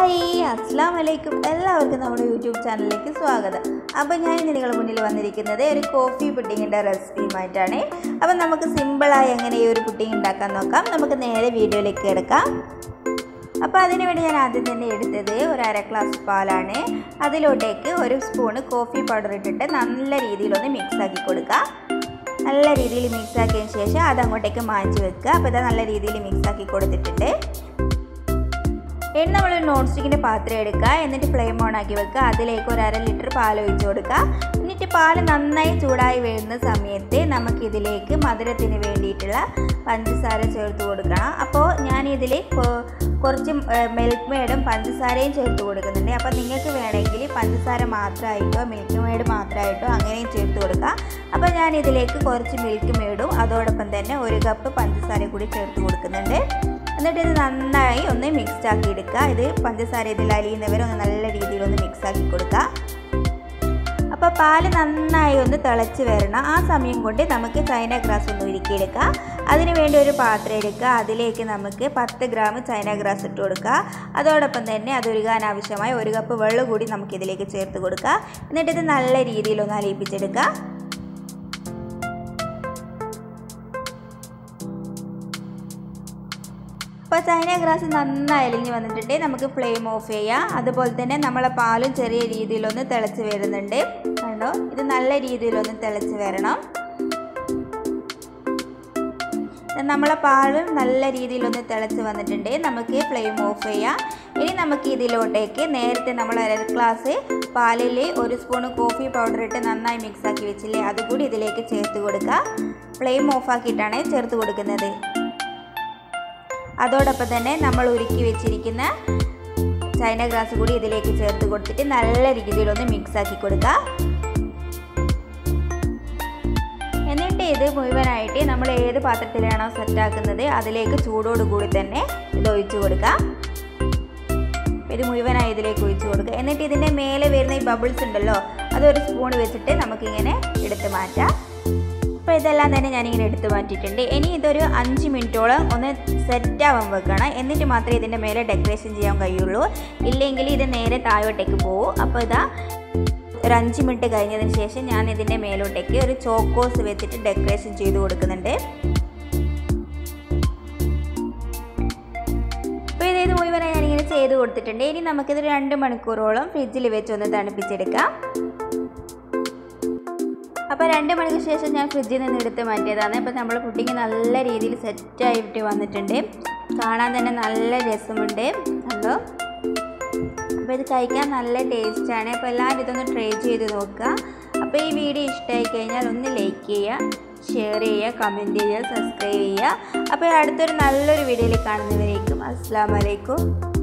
hi അസ്സാം വലൈക്കും എല്ലാവർക്കും നമ്മുടെ യൂട്യൂബ് ചാനലിലേക്ക് സ്വാഗതം അപ്പോൾ ഞാൻ ഇന്ന് നിങ്ങളുടെ മുന്നിൽ വന്നിരിക്കുന്നത് ഒരു കോഫി പുഡിങ്ങിൻ്റെ റെസിപ്പിയുമായിട്ടാണ് അപ്പോൾ നമുക്ക് സിമ്പിളായി എങ്ങനെ ഈ ഒരു പുഡിങ് ഉണ്ടാക്കാൻ നോക്കാം നമുക്ക് നേരെ വീഡിയോയിലേക്ക് എടുക്കാം അപ്പോൾ അതിന് വേണ്ടി ഞാൻ ആദ്യം തന്നെ എടുത്തത് ഒരു അര ഗ്ലാസ് പാലാണ് അതിലോട്ടേക്ക് ഒരു സ്പൂണ് കോഫി പൗഡർ ഇട്ടിട്ട് നല്ല രീതിയിലൊന്ന് മിക്സ് ആക്കി കൊടുക്കുക നല്ല രീതിയിൽ മിക്സ് ആക്കിയതിന് ശേഷം അത് അങ്ങോട്ടേക്ക് മാറ്റി വെക്കുക അപ്പോൾ ഇത് നല്ല രീതിയിൽ മിക്സ് ആക്കി കൊടുത്തിട്ടുണ്ട് ഇനി നമ്മൾ നോൺ സ്റ്റിക്കിൻ്റെ പാത്രം എടുക്കുക എന്നിട്ട് ഫ്ലെയിം ഓൺ ആക്കി വെക്കുക അതിലേക്ക് ഒരു അര ലിറ്റർ പാൽ ഒഴിച്ച് കൊടുക്കുക എന്നിട്ട് പാൽ നന്നായി ചൂടായി വരുന്ന സമയത്ത് നമുക്കിതിലേക്ക് മധുരത്തിന് വേണ്ടിയിട്ടുള്ള പഞ്ചസാര ചേർത്ത് കൊടുക്കണം അപ്പോൾ ഞാനിതിൽ കുറച്ച് മിൽക്ക് മെയ്ഡും പഞ്ചസാരയും ചേർത്ത് കൊടുക്കുന്നുണ്ട് അപ്പോൾ നിങ്ങൾക്ക് വേണമെങ്കിൽ പഞ്ചസാര മാത്രമായിട്ടോ മിൽക്ക് മെയ്ഡ് മാത്രമായിട്ടോ അങ്ങനെയും ചേർത്ത് കൊടുക്കുക അപ്പോൾ ഞാൻ ഇതിലേക്ക് കുറച്ച് മിൽക്ക് മെയ്ഡും അതോടൊപ്പം തന്നെ ഒരു കപ്പ് പഞ്ചസാര കൂടി ചേർത്ത് കൊടുക്കുന്നുണ്ട് എന്നിട്ട് ഇത് നന്നായി ഒന്ന് മിക്സ് ആക്കി എടുക്കുക ഇത് പഞ്ചസാര ഇതിൽ അലിയുന്നവരെ ഒന്ന് നല്ല രീതിയിൽ ഒന്ന് മിക്സ് ആക്കി കൊടുക്കുക അപ്പോൾ പാല് നന്നായി ഒന്ന് തിളച്ച് വരണം ആ സമയം കൊണ്ട് നമുക്ക് ചൈന ഗ്രാസ് ഒന്ന് ഉരുക്കിയെടുക്കുക അതിന് വേണ്ടി ഒരു പാത്രം എടുക്കുക അതിലേക്ക് നമുക്ക് പത്ത് ഗ്രാം ചൈന ഗ്രാസ് ഇട്ട് കൊടുക്കുക അതോടൊപ്പം തന്നെ അത് ഉരുകാൻ ആവശ്യമായ ഒരു കപ്പ് വെള്ളം കൂടി നമുക്കിതിലേക്ക് ചേർത്ത് കൊടുക്കുക എന്നിട്ട് ഇത് നല്ല രീതിയിൽ ഒന്ന് അലിയിപ്പിച്ചെടുക്കുക അപ്പോൾ ചൈന ഗ്രാസ് നന്നായി അലിഞ്ഞ് വന്നിട്ടുണ്ട് നമുക്ക് ഫ്ലെയിം ഓഫ് ചെയ്യാം അതുപോലെ തന്നെ നമ്മളെ പാലും ചെറിയ രീതിയിലൊന്ന് തിളച്ച് വരുന്നുണ്ട് കണ്ടോ ഇത് നല്ല രീതിയിലൊന്ന് തിളച്ച് വരണം നമ്മളെ പാലും നല്ല രീതിയിലൊന്ന് തിളച്ച് വന്നിട്ടുണ്ട് നമുക്ക് ഫ്ലെയിം ഓഫ് ചെയ്യാം ഇനി നമുക്ക് ഇതിലോട്ടേക്ക് നേരത്തെ നമ്മൾ അര ഗ്ലാസ് പാലിൽ ഒരു സ്പൂൺ കോഫി പൗഡർ ഇട്ട് നന്നായി മിക്സ് ആക്കി വെച്ചില്ലേ അതുകൂടി ഇതിലേക്ക് ചേർത്ത് കൊടുക്കുക ഫ്ലെയിം ഓഫ് ആക്കിയിട്ടാണ് ചേർത്ത് കൊടുക്കുന്നത് അതോടൊപ്പം തന്നെ നമ്മൾ ഉരുക്കി വെച്ചിരിക്കുന്ന ചൈന ഗ്രാസ് കൂടി ഇതിലേക്ക് ചേർത്ത് കൊടുത്തിട്ട് നല്ല രീതിയിലൊന്ന് മിക്സ് ആക്കി കൊടുക്കുക എന്നിട്ട് ഇത് മുഴുവനായിട്ട് നമ്മൾ ഏത് പാത്രത്തിലാണോ സെറ്റാക്കുന്നത് അതിലേക്ക് ചൂടോടുകൂടി തന്നെ ഇത് ഒഴിച്ചു കൊടുക്കുക ഇത് മുഴുവനായി ഇതിലേക്ക് ഒഴിച്ചു കൊടുക്കുക എന്നിട്ട് ഇതിൻ്റെ മേലെ വരുന്ന ഈ ബബിൾസ് ഉണ്ടല്ലോ അതൊരു സ്പൂൺ വെച്ചിട്ട് നമുക്കിങ്ങനെ എടുത്ത് മാറ്റാം അപ്പോൾ ഇതെല്ലാം തന്നെ ഞാനിങ്ങനെ എടുത്തു മാറ്റിയിട്ടുണ്ട് ഇനി ഇതൊരു അഞ്ച് മിനിറ്റോളം ഒന്ന് സെറ്റ് ആവാൻ വെക്കണം എന്നിട്ട് മാത്രമേ ഇതിൻ്റെ മേലെ ഡെക്കറേഷൻ ചെയ്യാൻ കഴിയുള്ളൂ ഇല്ലെങ്കിൽ ഇത് നേരെ താഴോട്ടേക്ക് പോകും അപ്പോൾ ഇതാ ഒരു അഞ്ച് മിനിറ്റ് കഴിഞ്ഞതിന് ശേഷം ഞാൻ ഇതിൻ്റെ മേലോട്ടേക്ക് ഒരു ചോക്കോസ് വെച്ചിട്ട് ഡെക്കറേഷൻ ചെയ്ത് കൊടുക്കുന്നുണ്ട് അപ്പോൾ ഇത് ഇത് മുഴുവനായി ഞാനിങ്ങനെ ചെയ്ത് കൊടുത്തിട്ടുണ്ട് ഇനി നമുക്കിത് രണ്ട് മണിക്കൂറോളം ഫ്രിഡ്ജിൽ വെച്ചൊന്ന് തണുപ്പിച്ചെടുക്കാം അപ്പോൾ രണ്ട് മണിക്ക് ശേഷം ഞാൻ ഫ്രിഡ്ജിൽ നിന്ന് എടുത്ത് മാറ്റിയതാണ് അപ്പോൾ നമ്മൾ പുഡിങ് നല്ല രീതിയിൽ സെറ്റായിട്ട് വന്നിട്ടുണ്ട് കാണാൻ തന്നെ നല്ല രസമുണ്ട് കണ്ടോ അപ്പോൾ ഇത് കഴിക്കാൻ നല്ല ടേസ്റ്റാണ് അപ്പോൾ എല്ലാവരും ഇതൊന്ന് ട്രൈ ചെയ്ത് നോക്കുക അപ്പോൾ ഈ വീഡിയോ ഇഷ്ടമായി കഴിഞ്ഞാൽ ഒന്ന് ലൈക്ക് ചെയ്യുക ഷെയർ ചെയ്യുക കമൻറ്റ് ചെയ്യുക സബ്സ്ക്രൈബ് ചെയ്യുക അപ്പോൾ അടുത്തൊരു നല്ലൊരു വീഡിയോയിൽ കാണുന്നവരേക്കും അസ്സാം വലൈക്കും